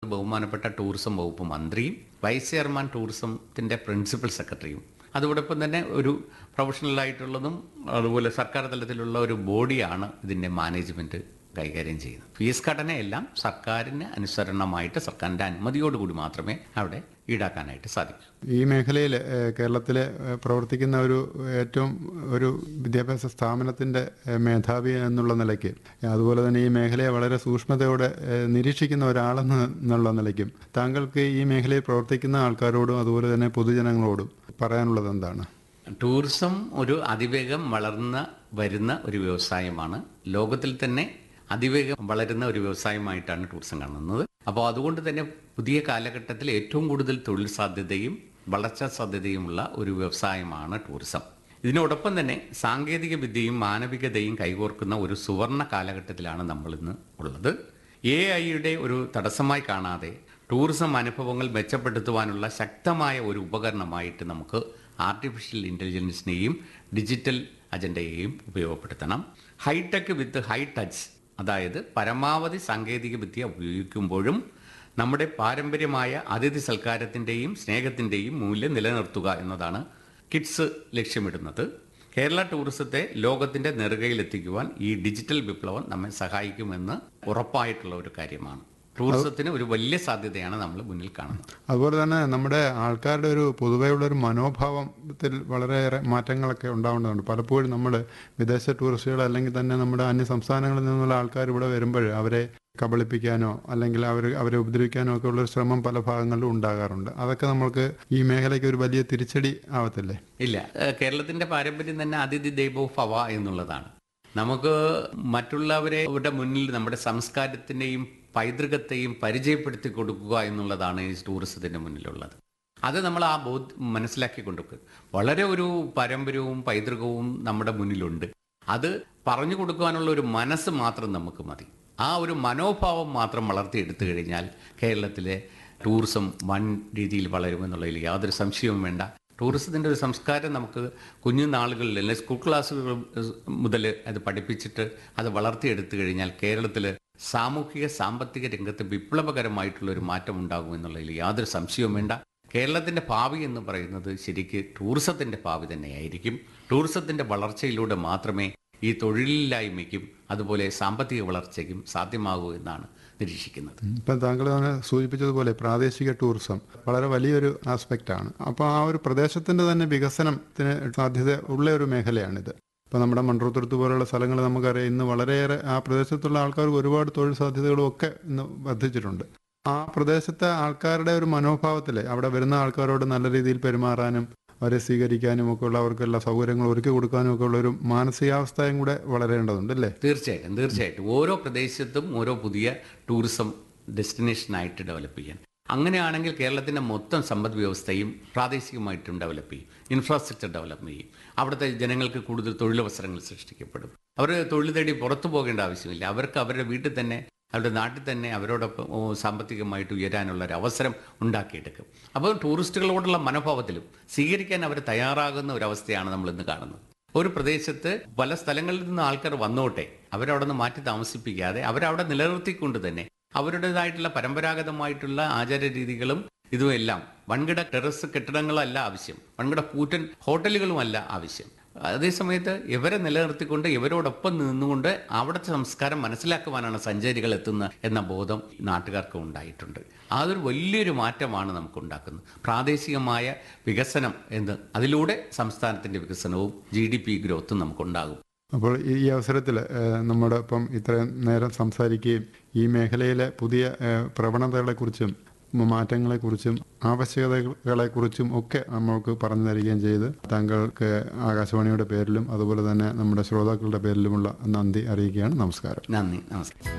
ബഹുമാനപ്പെട്ട ടൂറിസം വകുപ്പ് മന്ത്രിയും വൈസ് ചെയർമാൻ ടൂറിസത്തിന്റെ പ്രിൻസിപ്പൽ സെക്രട്ടറിയും അതോടൊപ്പം തന്നെ ഒരു പ്രൊഫഷണലായിട്ടുള്ളതും അതുപോലെ സർക്കാർ തലത്തിലുള്ള ഒരു ബോഡിയാണ് ഇതിൻ്റെ മാനേജ്മെൻറ്റ് കൈകാര്യം ചെയ്യുന്നത് ഫീസ് ഘടനയെല്ലാം സർക്കാരിന് അനുസരണമായിട്ട് സർക്കാരിൻ്റെ അനുമതിയോടുകൂടി മാത്രമേ അവിടെ ഈടാക്കാനായിട്ട് സാധിക്കൂ ഈ മേഖലയിൽ കേരളത്തിൽ പ്രവർത്തിക്കുന്ന ഒരു ഏറ്റവും ഒരു വിദ്യാഭ്യാസ സ്ഥാപനത്തിൻ്റെ ഏഹ്, മേധാവി എന്നുള്ള നിലയ്ക്ക് അതുപോലെ തന്നെ ഈ മേഖലയെ വളരെ സൂക്ഷ്മതയോടെ ഏഹ്, നിരീക്ഷിക്കുന്ന ഒരാളെന്ന എന്നുള്ള നിലയ്ക്കും താങ്കൾക്ക് ഈ മേഖലയിൽ പ്രവർത്തിക്കുന്ന ആൾക്കാരോടും അതുപോലെ തന്നെ പൊതുജനങ്ങളോടും പറയാനുള്ളത് എന്താണ് ടൂറിസം ഒരു അതിവേഗം വളർന്ന വരുന്ന ഒരു വ്യവസായമാണ് ലോകത്തിൽ തന്നെ അതിവേഗം വളരുന്ന ഒരു വ്യവസായമായിട്ടാണ് ടൂറിസം കാണുന്നത് അപ്പോൾ അതുകൊണ്ട് തന്നെ പുതിയ കാലഘട്ടത്തിൽ ഏറ്റവും കൂടുതൽ തൊഴിൽ സാധ്യതയും വളർച്ചാ സാധ്യതയുമുള്ള ഒരു വ്യവസായമാണ് ടൂറിസം ഇതിനോടൊപ്പം തന്നെ സാങ്കേതിക വിദ്യയും മാനവികതയും കൈകോർക്കുന്ന ഒരു സുവർണ കാലഘട്ടത്തിലാണ് നമ്മൾ ഇന്ന് ഉള്ളത് എ ഐയുടെ ഒരു തടസ്സമായി കാണാതെ ടൂറിസം അനുഭവങ്ങൾ മെച്ചപ്പെടുത്തുവാനുള്ള ശക്തമായ ഒരു ഉപകരണമായിട്ട് നമുക്ക് ആർട്ടിഫിഷ്യൽ ഇൻ്റലിജൻസിനെയും ഡിജിറ്റൽ അജണ്ടയെയും ഉപയോഗപ്പെടുത്തണം ഹൈടെക് വിത്ത് ഹൈ ടച്ച് അതായത് പരമാവധി സാങ്കേതിക വിദ്യ ഉപയോഗിക്കുമ്പോഴും നമ്മുടെ പാരമ്പര്യമായ അതിഥി സൽക്കാരത്തിൻ്റെയും സ്നേഹത്തിൻ്റെയും മൂല്യം നിലനിർത്തുക എന്നതാണ് കിഡ്സ് ലക്ഷ്യമിടുന്നത് കേരള ടൂറിസത്തെ ലോകത്തിന്റെ നെറുകയിലെത്തിക്കുവാൻ ഈ ഡിജിറ്റൽ വിപ്ലവം നമ്മെ സഹായിക്കുമെന്ന് ഉറപ്പായിട്ടുള്ള ഒരു കാര്യമാണ് ടൂറിസത്തിന് ഒരു വലിയ സാധ്യതയാണ് നമ്മൾ മുന്നിൽ കാണുന്നത് അതുപോലെ തന്നെ നമ്മുടെ ആൾക്കാരുടെ ഒരു പൊതുവെയുള്ള ഒരു മനോഭാവത്തിൽ വളരെയേറെ മാറ്റങ്ങളൊക്കെ ഉണ്ടാവേണ്ടതുണ്ട് പലപ്പോഴും നമ്മൾ വിദേശ ടൂറിസ്റ്റുകൾ അല്ലെങ്കിൽ തന്നെ നമ്മുടെ അന്യ സംസ്ഥാനങ്ങളിൽ നിന്നുള്ള ആൾക്കാർ ഇവിടെ വരുമ്പോൾ അവരെ കബളിപ്പിക്കാനോ അല്ലെങ്കിൽ അവർ അവരെ ഉപദ്രവിക്കാനോ ഒക്കെ ഉള്ള ഒരു ശ്രമം പല ഭാഗങ്ങളിലും ഉണ്ടാകാറുണ്ട് അതൊക്കെ നമ്മൾക്ക് ഈ മേഖലയ്ക്ക് ഒരു വലിയ തിരിച്ചടി ആവത്തില്ലേ ഇല്ല ഏഹ് കേരളത്തിന്റെ പാരമ്പര്യം തന്നെ അതിഥി ദൈവോ ഭവ എന്നുള്ളതാണ് നമുക്ക് മറ്റുള്ളവരെ അവരുടെ മുന്നിൽ നമ്മുടെ സംസ്കാരത്തിന്റെയും പൈതൃകത്തെയും പരിചയപ്പെടുത്തി കൊടുക്കുക എന്നുള്ളതാണ് ഈ ടൂറിസത്തിന്റെ മുന്നിലുള്ളത് അത് നമ്മൾ ആ ബോധ മനസ്സിലാക്കി കൊണ്ടുവെക്കുക വളരെ ഒരു പാരമ്പര്യവും പൈതൃകവും നമ്മുടെ മുന്നിലുണ്ട് അത് പറഞ്ഞു കൊടുക്കുവാനുള്ള ഒരു മനസ്സ് മാത്രം നമുക്ക് മതി ആ ഒരു മനോഭാവം മാത്രം വളർത്തിയെടുത്തു കഴിഞ്ഞാൽ കേരളത്തിലെ ടൂറിസം വൻ രീതിയിൽ വളരുമെന്നുള്ളതിൽ യാതൊരു സംശയവും വേണ്ട ടൂറിസത്തിൻ്റെ ഒരു സംസ്കാരം നമുക്ക് കുഞ്ഞുനാളുകളിൽ അല്ലെങ്കിൽ സ്കൂൾ ക്ലാസ്സുകൾ മുതൽ അത് പഠിപ്പിച്ചിട്ട് അത് വളർത്തിയെടുത്തു കഴിഞ്ഞാൽ കേരളത്തിൽ സാമൂഹിക സാമ്പത്തിക രംഗത്ത് വിപ്ലവകരമായിട്ടുള്ള ഒരു മാറ്റം ഉണ്ടാകും എന്നുള്ളതിൽ യാതൊരു സംശയവും വേണ്ട കേരളത്തിൻ്റെ ഭാവി എന്ന് പറയുന്നത് ശരിക്ക് ടൂറിസത്തിൻ്റെ ഭാവി തന്നെയായിരിക്കും ടൂറിസത്തിൻ്റെ വളർച്ചയിലൂടെ മാത്രമേ ഈ തൊഴിലില്ലായ്മയ്ക്കും അതുപോലെ സാമ്പത്തിക വളർച്ചയ്ക്കും സാധ്യമാകൂ എന്നാണ് നിരീക്ഷിക്കുന്നത് ഇപ്പം താങ്കൾ തന്നെ സൂചിപ്പിച്ചതുപോലെ പ്രാദേശിക ടൂറിസം വളരെ വലിയൊരു ആസ്പെക്റ്റ് ആണ് അപ്പോൾ ആ ഒരു പ്രദേശത്തിന്റെ തന്നെ വികസനത്തിന് സാധ്യത ഉള്ള ഒരു മേഖലയാണിത് ഇപ്പം നമ്മുടെ മൺട്രോത്തുരുത്ത് പോലുള്ള സ്ഥലങ്ങൾ നമുക്കറിയാം ഇന്ന് വളരെയേറെ ആ പ്രദേശത്തുള്ള ആൾക്കാർക്ക് ഒരുപാട് തൊഴിൽ സാധ്യതകളും ഒക്കെ ഇന്ന് വർദ്ധിച്ചിട്ടുണ്ട് ആ പ്രദേശത്തെ ആൾക്കാരുടെ ഒരു മനോഭാവത്തിൽ അവിടെ വരുന്ന ആൾക്കാരോട് നല്ല രീതിയിൽ പെരുമാറാനും അവരെ സ്വീകരിക്കാനും ഒക്കെ ഉള്ള അവർക്കുള്ള സൗകര്യങ്ങൾ ഒരുക്കി കൊടുക്കാനും ഒക്കെ ഉള്ള ഒരു മാനസികാവസ്ഥയും കൂടെ വളരേണ്ടതുണ്ട് അല്ലേ തീർച്ചയായിട്ടും തീർച്ചയായിട്ടും ഓരോ പ്രദേശത്തും ഓരോ പുതിയ ടൂറിസം ഡെസ്റ്റിനേഷനായിട്ട് ഡെവലപ്പ് ചെയ്യാൻ അങ്ങനെയാണെങ്കിൽ കേരളത്തിൻ്റെ മൊത്തം സമ്പദ് വ്യവസ്ഥയും പ്രാദേശികമായിട്ടും ഡെവലപ്പ് ചെയ്യും ഇൻഫ്രാസ്ട്രക്ചർ ഡെവലപ്പ് ചെയ്യും അവിടുത്തെ ജനങ്ങൾക്ക് കൂടുതൽ തൊഴിലവസരങ്ങൾ സൃഷ്ടിക്കപ്പെടും അവർ തൊഴിൽ തേടി പുറത്തു പോകേണ്ട ആവശ്യമില്ല അവർക്ക് അവരുടെ വീട്ടിൽ തന്നെ അവരുടെ നാട്ടിൽ തന്നെ അവരോടൊപ്പം ഓ, സാമ്പത്തികമായിട്ട് ഉയരാനുള്ള ഒരു അവസരം ഉണ്ടാക്കിയെടുക്കും അപ്പോൾ ടൂറിസ്റ്റുകളോടുള്ള മനോഭാവത്തിലും സ്വീകരിക്കാൻ അവർ തയ്യാറാകുന്ന ഒരു അവസ്ഥയാണ് നമ്മൾ ഇന്ന് കാണുന്നത് ഒരു പ്രദേശത്ത് പല സ്ഥലങ്ങളിൽ നിന്ന് ആൾക്കാർ വന്നോട്ടെ അവരവിടെ നിന്ന് മാറ്റി താമസിപ്പിക്കാതെ അവരവിടെ നിലനിർത്തിക്കൊണ്ട് തന്നെ അവരുടേതായിട്ടുള്ള പരമ്പരാഗതമായിട്ടുള്ള ആചാര രീതികളും ഇതുമെല്ലാം വൻകിട ടെറസ് കെട്ടിടങ്ങളല്ല ആവശ്യം വൻകിട കൂറ്റൻ ഹോട്ടലുകളുമല്ല ആവശ്യം അതേസമയത്ത് ഇവരെ നിലനിർത്തിക്കൊണ്ട് ഇവരോടൊപ്പം നിന്നുകൊണ്ട് അവിടുത്തെ സംസ്കാരം മനസ്സിലാക്കുവാനാണ് സഞ്ചാരികൾ എത്തുന്നത് എന്ന ബോധം നാട്ടുകാർക്ക് ഉണ്ടായിട്ടുണ്ട് അതൊരു വലിയൊരു മാറ്റമാണ് നമുക്ക് ഉണ്ടാക്കുന്നത് പ്രാദേശികമായ വികസനം എന്ന് അതിലൂടെ സംസ്ഥാനത്തിന്റെ വികസനവും ജി ഡി പി ഗ്രോത്തും നമുക്കുണ്ടാകും അപ്പോൾ ഈ ഈ അവസരത്തിൽ നമ്മുടെ ഒപ്പം ഇത്രയും നേരം സംസാരിക്കുകയും ഈ മേഖലയിലെ പുതിയ ഏഹ്, പ്രവണതകളെക്കുറിച്ചും മ- മാറ്റങ്ങളെക്കുറിച്ചും ആവശ്യകതകളെക്കുറിച്ചും ഒക്കെ നമ്മൾക്ക് പറഞ്ഞു തരികയും ചെയ്ത് താങ്കൾക്ക് ആകാശവാണിയുടെ പേരിലും അതുപോലെ തന്നെ നമ്മുടെ ശ്രോതാക്കളുടെ പേരിലുമുള്ള നന്ദി അറിയിക്കുകയാണ് നമസ്കാരം നന്ദി നമസ്കാരം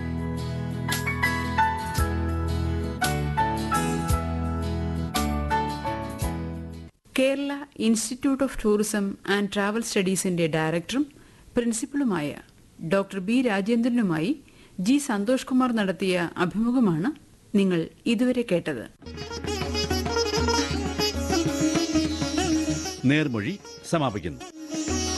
Kerala institute of tourism and travel സ്റ്റഡീസിന്റെ ഡയറക്ടറും പ്രിൻസിപ്പളുമായ ഡോക്ടർ ബി രാജേന്ദ്രനുമായി ജി സന്തോഷ് കുമാർ നടത്തിയ അഭിമുഖമാണ് നിങ്ങൾ ഇതുവരെ കേട്ടത് നേർമൊഴി സമാപിക്കുന്നു